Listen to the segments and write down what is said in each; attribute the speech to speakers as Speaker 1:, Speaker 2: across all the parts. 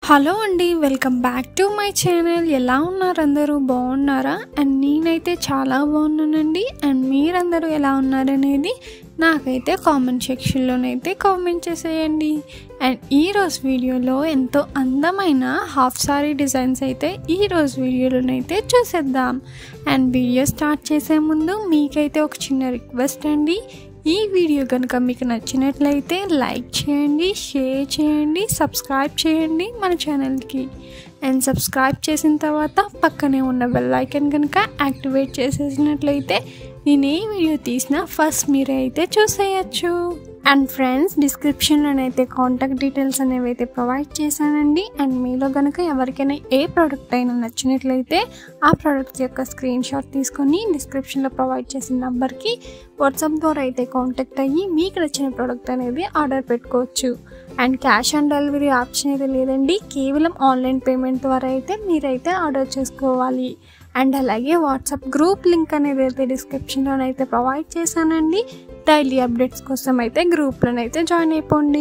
Speaker 1: hello అండి welcome back to my channel ఎలా ఉన్నారు అందరూ బాగున్నారా అండ్ నేనైతే చాలా బాగున్నానండి అండ్ మీరందరూ ఎలా ఉన్నారనేది నాకైతే కామెంట్ సెక్షన్లోనైతే కామెంట్ చేసేయండి అండ్ ఈరోజు వీడియోలో ఎంతో అందమైన హాఫ్ సారీ డిజైన్స్ అయితే ఈరోజు వీడియోలోనైతే చూసేద్దాం అండ్ వీడియో స్టార్ట్ చేసే ముందు మీకైతే ఒక చిన్న రిక్వెస్ట్ అండి ఈ వీడియో కనుక మీకు నచ్చినట్లయితే లైక్ చేయండి షేర్ చేయండి సబ్స్క్రైబ్ చేయండి మన ఛానల్కి అండ్ సబ్స్క్రైబ్ చేసిన తర్వాత పక్కనే ఉన్న బెల్ ఐకన్ కనుక యాక్టివేట్ చేసేసినట్లయితే నేను ఏ వీడియో తీసినా ఫస్ట్ మీరే అయితే చూసేయచ్చు అండ్ ఫ్రెండ్స్ డిస్క్రిప్షన్లోనైతే కాంటాక్ట్ డీటెయిల్స్ అనేవి అయితే ప్రొవైడ్ చేశానండి అండ్ మీలో కనుక ఎవరికైనా ఏ ప్రోడక్ట్ అయినా నచ్చినట్లయితే ఆ ప్రోడక్ట్ యొక్క స్క్రీన్ షాట్ తీసుకొని డిస్క్రిప్షన్లో ప్రొవైడ్ చేసిన నెంబర్కి వాట్సాప్ ద్వారా అయితే కాంటాక్ట్ అయ్యి మీకు నచ్చిన ప్రోడక్ట్ అనేది ఆర్డర్ పెట్టుకోవచ్చు and cash on delivery option అయితే లేదండి కేవలం ఆన్లైన్ పేమెంట్ ద్వారా అయితే మీరైతే ఆర్డర్ చేసుకోవాలి అండ్ అలాగే వాట్సాప్ గ్రూప్ లింక్ అనేది అయితే డిస్క్రిప్షన్లోనైతే ప్రొవైడ్ చేశానండి డైలీ అప్డేట్స్ కోసం అయితే గ్రూప్లోనైతే జాయిన్ అయిపోండి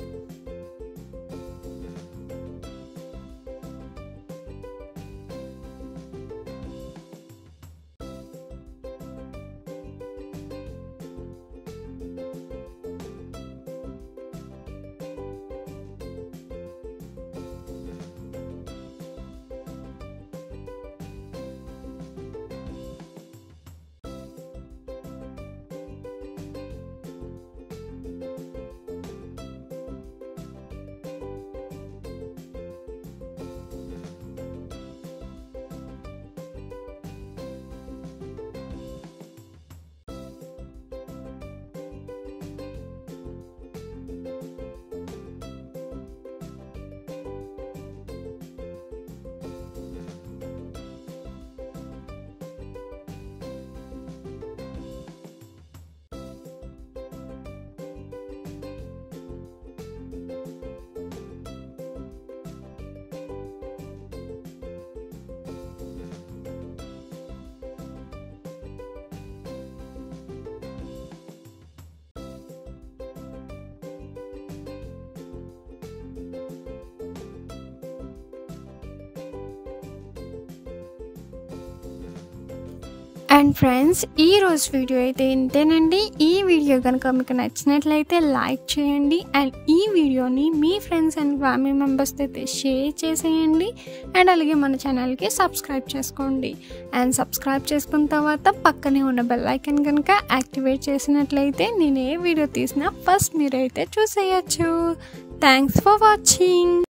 Speaker 1: అండ్ ఫ్రెండ్స్ ఈ రోజు వీడియో అయితే ఇంతేనండి ఈ వీడియో కనుక మీకు నచ్చినట్లయితే లైక్ చేయండి అండ్ ఈ వీడియోని మీ ఫ్రెండ్స్ అండ్ ఫ్యామిలీ మెంబర్స్తో అయితే షేర్ చేసేయండి అండ్ అలాగే మన ఛానల్కి సబ్స్క్రైబ్ చేసుకోండి అండ్ సబ్స్క్రైబ్ చేసుకున్న తర్వాత పక్కనే ఉన్న బెల్ ఐకన్ కనుక యాక్టివేట్ చేసినట్లయితే నేను ఏ వీడియో తీసినా ఫస్ట్ మీరైతే చూసేయచ్చు థ్యాంక్స్ ఫర్ వాచింగ్